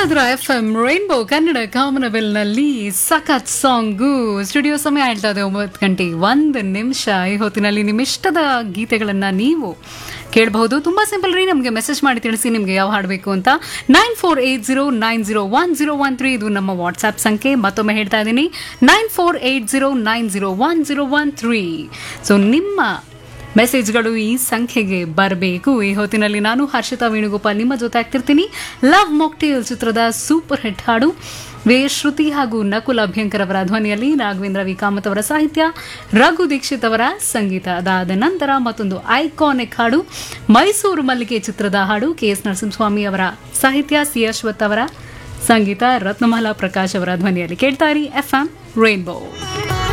ಇದ್ರ F M rainbow Kannada ಕಾಮನಬೆಲ್ನಲ್ಲಿ ಸಖತ್ ಸಾಂಗು ಸ್ಟುಡಿಯೋ ಸಮಯ ಹೇಳ್ತಾ ಇದೆ ಒಂಬತ್ತು ಗಂಟೆ ಒಂದು ನಿಮಿಷ ಈ ಹೊತ್ತಿನಲ್ಲಿ ನಿಮ್ಮ ಇಷ್ಟದ ಗೀತೆಗಳನ್ನು ನೀವು ಕೇಳಬಹುದು ತುಂಬಾ ಸಿಂಪಲ್ ರೀ ನಮಗೆ ಮೆಸೇಜ್ ಮಾಡಿ ತಿಳಿಸಿ ನಿಮಗೆ ಯಾವ ಹಾಡಬೇಕು ಅಂತ nine four eight zero nine zero one zero one three ಇದು ನಮ್ಮ ವಾಟ್ಸ್ಆ್ಯಪ್ ಸಂಖ್ಯೆ ಮತ್ತೊಮ್ಮೆ ಹೇಳ್ತಾ ಇದ್ದೀನಿ nine four eight zero nine zero one zero one three so ನಿಮ್ಮ ಮೆಸೇಜ್ಗಳು ಈ ಸಂಖ್ಯೆಗೆ ಬರಬೇಕು ಈ ಹೊತ್ತಿನಲ್ಲಿ ನಾನು ಹರ್ಷಿತಾ ವೇಣುಗೋಪಾಲ್ ನಿಮ್ಮ ಜೊತೆ ಆಗ್ತಿರ್ತೀನಿ ಲವ್ ಮೊಕ್ಟೇಲ್ ಚಿತ್ರದ ಸೂಪರ್ ಹಿಟ್ ಹಾಡು ವೇ ಶ್ರುತಿ ಹಾಗೂ ನಕುಲ್ ಅಭ್ಯಂಕರ್ ಅವರ ಧ್ವನಿಯಲ್ಲಿ ರಾಘವೇಂದ್ರ ವಿ ಕಾಮತ್ ಅವರ ಸಾಹಿತ್ಯ ರಘು ದೀಕ್ಷಿತ್ ಅವರ ಸಂಗೀತ ಅದಾದ ನಂತರ ಮತ್ತೊಂದು ಐಕಾನಿಕ್ ಹಾಡು ಮೈಸೂರು ಮಲ್ಲಿಗೆ ಚಿತ್ರದ ಹಾಡು ಕೆ ಎಸ್ ನರಸಿಂಹಸ್ವಾಮಿ ಅವರ ಸಾಹಿತ್ಯ ಸಿ ಅಶ್ವಥ್ ಅವರ ಸಂಗೀತ ರತ್ನಮಾಲಾ ಪ್ರಕಾಶ್ ಅವರ ಧ್ವನಿಯಲ್ಲಿ ಕೇಳ್ತಾರಿ ಎಫ್ ಎಂ ರೈನ್ಬೋ